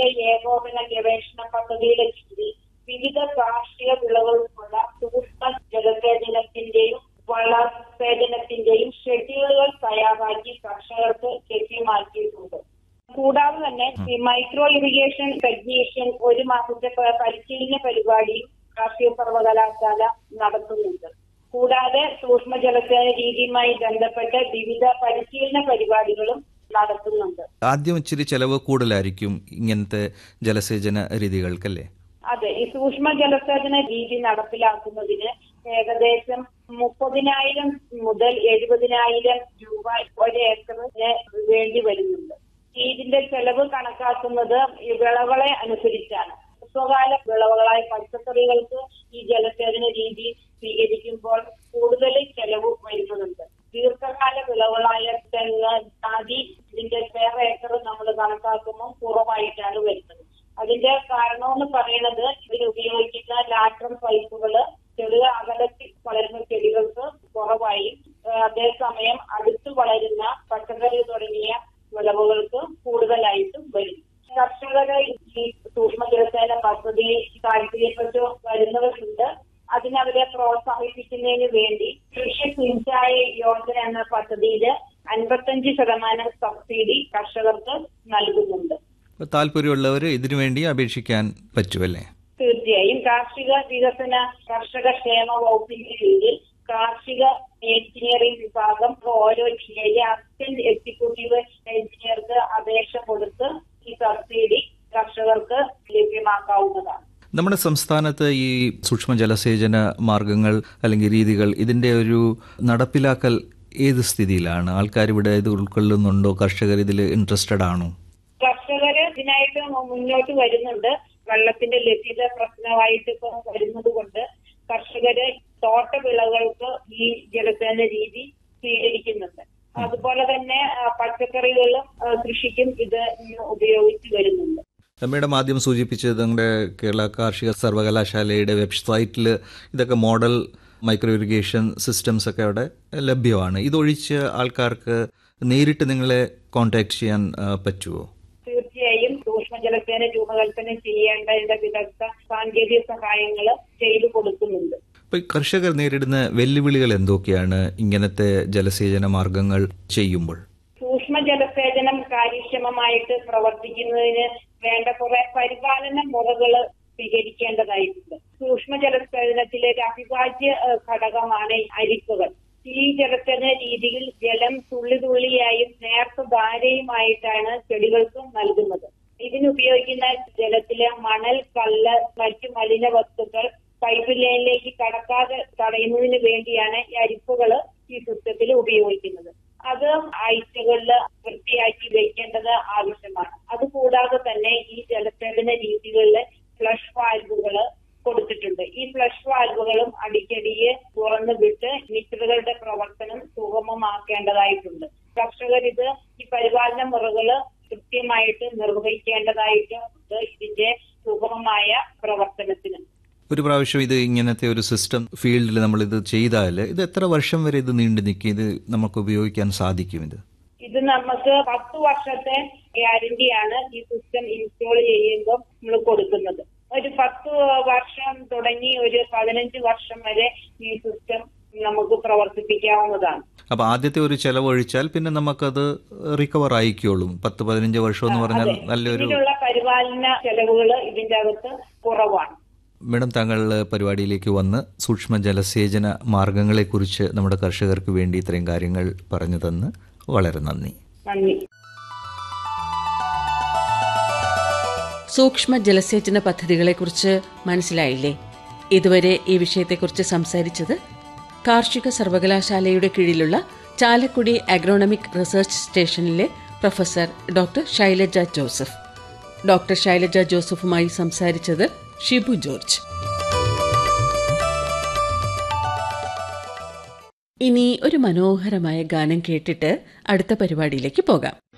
ഏകോപന ഗവേഷണ പദ്ധതിയുടെ കീഴിൽ വിവിധ കാർഷിക വിളകൾക്കുള്ള സൂക്ഷ്മ ജലസേചനത്തിന്റെയും വളസേചനത്തിന്റെയും ഷെഡ്യൂളുകൾ തയ്യാറാക്കി കർഷകർക്ക് ലഭ്യമാക്കിയിട്ടുണ്ട് കൂടാതെ തന്നെ ഈ മൈക്രോ ഇറിഗേഷൻ ടെക്നീഷ്യൻ ഒരു മാസത്തെ പ- പരിശീലന പരിപാടിയും കാർഷിക സർവകലാശാല നടത്തുന്നുണ്ട് കൂടാതെ സൂക്ഷ്മ ജലസേന രീതിയുമായി ബന്ധപ്പെട്ട് വിവിധ പരിശീലന പരിപാടികളും നടത്തുന്നുണ്ട് ആദ്യം ഇച്ചിരി ചെലവ് കൂടുതലായിരിക്കും ഇങ്ങനത്തെ ജലസേചന രീതികൾക്കല്ലേ അതെ ഈ സൂക്ഷ്മ ജലസേചന രീതി നടപ്പിലാക്കുന്നതിന് ഏകദേശം മുപ്പതിനായിരം മുതൽ എഴുപതിനായിരം രൂപ ഒരു ഏക്കറിന് വേണ്ടി വരുന്നുണ്ട് ഇതിന്റെ ചെലവ് കണക്കാക്കുന്നത് ഈ വിളകളെ അനുസരിച്ചാണ് ഹ്രസ്വകാല വിളവുകളായ പച്ചക്കറികൾക്ക് ഈ ജലസേചന രീതി സ്വീകരിക്കുമ്പോൾ കൂടുതൽ ചെലവ് വരുന്നുണ്ട് ദീർഘകാല വിളവുകളായ തെങ്ങ് ജാതി ഇതിന്റെ പേർ ഏക്കർ നമ്മൾ കണക്കാക്കുമ്പോൾ കുറവായിട്ടാണ് വരുന്നത് അതിന്റെ കാരണമെന്ന് പറയുന്നത് ഇതിൽ ഉപയോഗിക്കുന്ന ലാറ്ററൽ പൈപ്പുകള് ചെറിയ അകലത്തിൽ വളരുന്ന ചെടികൾക്ക് കുറവായും ഏഹ് അതേസമയം അടുത്ത് വളരുന്ന പച്ചക്കറി തുടങ്ങിയ വിളവുകൾക്ക് കൂടുതലായിട്ടും വരും കർഷകരെ ഈ സൂക്ഷ്മ ജലസേന പദ്ധതി താല്പര്യപ്പെട്ടു വരുന്നവരുണ്ട് അതിനവരെ പ്രോത്സാഹിപ്പിക്കുന്നതിന് വേണ്ടി കൃഷി സിഞ്ചായ യോജന എന്ന പദ്ധതിയിൽ അൻപത്തഞ്ച് ശതമാനം സബ്സിഡി കർഷകർക്ക് നൽകുന്നുണ്ട് അപ്പോൾ താല്പര്യമുള്ളവർ ഇതിനു വേണ്ടി അപേക്ഷിക്കാൻ പറ്റുമല്ലേ തീർച്ചയായും കാർഷിക വികസന കർഷക ക്ഷേമ വകുപ്പിന്റെ കീഴിൽ കാർഷിക എഞ്ചിനീയറിംഗ് വിഭാഗം ഓരോ ജില്ലയിലെ അസിസ്റ്റന്റ് എക്സിക്യൂട്ടീവ് എഞ്ചിനീയർക്ക് അപേക്ഷ കൊടുത്ത് ഈ സബ്സിഡി കർഷകർക്ക് ലഭ്യമാക്കാവുന്നതാണ് നമ്മുടെ സംസ്ഥാനത്ത് ഈ സൂക്ഷ്മ ജലസേചന മാർഗങ്ങൾ അല്ലെങ്കിൽ രീതികൾ ഇതിന്റെ ഒരു നടപ്പിലാക്കൽ ഏത് സ്ഥിതിയിലാണ് ആൾക്കാർ ഇവിടെ ഇത് ഉൾക്കൊള്ളുന്നുണ്ടോ കർഷകർ ഇതിൽ ഇൻട്രസ്റ്റഡ് ആണോ കർഷകര് ഇതിനായിട്ട് മുന്നോട്ട് വരുന്നുണ്ട് വെള്ളത്തിന്റെ ലഭ്യത പ്രശ്നമായിട്ട് ഇപ്പൊ വരുന്നത് കൊണ്ട് കർഷകര് തോട്ടവിളകൾക്ക് ഈ ജലസേന രീതി സ്വീകരിക്കുന്നുണ്ട് അതുപോലെ തന്നെ ആ, പച്ചക്കറികളും ആ, കൃഷിക്കും ഇത് ഇന്ന് ഉപയോഗിച്ച് വരുന്നുണ്ട് മേഡം ആദ്യം സൂചിപ്പിച്ചത് നമ്മുടെ കേരള കാർഷിക സർവകലാശാലയുടെ വെബ്സൈറ്റിൽ ഇതൊക്കെ മോഡൽ മൈക്രോ ഇറിഗേഷൻ സിസ്റ്റംസ് ഒക്കെ അവിടെ ലഭ്യമാണ് ഇതൊഴിച്ച് ആൾക്കാർക്ക് നേരിട്ട് നിങ്ങളെ കോൺടാക്ട് ചെയ്യാൻ ആ, പറ്റുമോ തീർച്ചയായും സൂക്ഷ്മ ജലസേന രൂപകൽപ്പന ചെയ്യേണ്ടതിന്റെ വിദഗ്ധ സാങ്കേതിക സഹായങ്ങൾ ചെയ്തു കൊടുക്കുന്നുണ്ട് അപ്പോൾ ഈ കർഷകർ നേരിടുന്ന വെല്ലുവിളികൾ എന്തൊക്കെയാണ് ഇങ്ങനത്തെ ജലസേചന മാർഗങ്ങൾ ചെയ്യുമ്പോൾ സൂക്ഷ്മ ജലസേചനം കാര്യക്ഷമമായിട്ട് പ്രവർത്തിക്കുന്നതിന് വേണ്ട കുറെ പരിപാലന മുറകൾ സ്വീകരിക്കേണ്ടതായിട്ടുണ്ട് സൂക്ഷ്മ ജലസേചനത്തിലെ ഒരു അവിഭാജ്യ ഏഹ്, ഘടകമാണ് ഈ അരിപ്പുകൾ ഈ ജലസേചന രീതിയിൽ ജലം തുള്ളി തുള്ളിയായും നേർത്ത ധാരയുമായിട്ടാണ് ചെടികൾക്ക് നൽകുന്നത് ഇതിനുപയോഗിക്കുന്ന ജലത്തിലെ മണൽ കല്ല് മറ്റു മലിന വസ്തുക്കൾ പൈപ്പ് ലൈനിലേക്ക് കടക്കാതെ തടയുന്നതിന് വേണ്ടിയാണ് ഈ അരിപ്പുകൾ ഈ സിസ്റ്റത്തിൽ ഉപയോഗിക്കുന്നത് അത് ആഴ്ചകളിൽ വൃത്തിയാക്കി വെക്കേണ്ടത് ആവശ്യമാണ് അതുകൂടാതെ തന്നെ ഈ ജലസേചന രീതികളിൽ ഫ്ലഷ് വാൽവുകൾ കൊടുത്തിട്ടുണ്ട് ഈ ഫ്ലഷ് വാൽവുകളും അടിക്കടിയെ തുറന്നു വിട്ട് മീറ്ററുകളുടെ പ്രവർത്തനം സുഗമമാക്കേണ്ടതായിട്ടുണ്ട് കർഷകർ ഇത് ഈ പരിപാലന മുറകള് കൃത്യമായിട്ട് നിർവഹിക്കേണ്ടതായിട്ടുണ്ട് ഇതിന്റെ സുഗമമായ പ്രവർത്തനത്തിന് ഒരു പ്രാവശ്യം ഇത് ഇങ്ങനത്തെ ഒരു സിസ്റ്റം ഫീൽഡിൽ നമ്മൾ ഇത് ചെയ്താൽ ഇത് എത്ര വർഷം വരെ ഇത് നീണ്ടു നിൽക്കും ഇത് നമുക്ക് ഉപയോഗിക്കാൻ സാധിക്കും ഇത് ഇത് നമുക്ക് പത്ത് വർഷത്തെ ഗ്യാരണ്ടിയാണ് ഈ സിസ്റ്റം ഇൻസ്റ്റാൾ ചെയ്യുമ്പോൾ നമ്മൾ കൊടുക്കുന്നത് ഒരു പത്ത് വർഷം തുടങ്ങി ഒരു പതിനഞ്ച് വർഷം വരെ ഈ സിസ്റ്റം നമുക്ക് പ്രവർത്തിപ്പിക്കാവുന്നതാണ് അപ്പൊ ആദ്യത്തെ ഒരു ചെലവ് ഒഴിച്ചാൽ പിന്നെ നമുക്കത് റിക്കവർ ആയിക്കോളും പത്ത് പതിനഞ്ച് വർഷം എന്ന് പറഞ്ഞാൽ നല്ലൊരു ഇതിനുള്ള പരിപാലന ചെലവുകൾ ഇതിന്റെ അകത്ത് കുറവാണ് മേഡം താങ്കൾ പരിപാടിയിലേക്ക് വന്ന് സൂക്ഷ്മ ജലസേചന മാർഗങ്ങളെക്കുറിച്ച് നമ്മുടെ കർഷകർക്ക് വേണ്ടി ഇത്രയും കാര്യങ്ങൾ പറഞ്ഞു തന്ന് വളരെ നന്ദി നന്ദി സൂക്ഷ്മ ജലസേചന പദ്ധതികളെക്കുറിച്ച് മനസ്സിലായില്ലേ ഇതുവരെ ഈ വിഷയത്തെക്കുറിച്ച് സംസാരിച്ചത് കാർഷിക സർവകലാശാലയുടെ കീഴിലുള്ള ചാലക്കുടി അഗ്രോണമിക് റിസർച്ച് സ്റ്റേഷനിലെ professor doctor Shailaja Joseph doctor Shailaja ജോസഫുമായി സംസാരിച്ചത് ഷിബു ജോർജ് ഇനി ഒരു മനോഹരമായ ഗാനം കേട്ടിട്ട് അടുത്ത പരിപാടിയിലേക്ക് പോകാം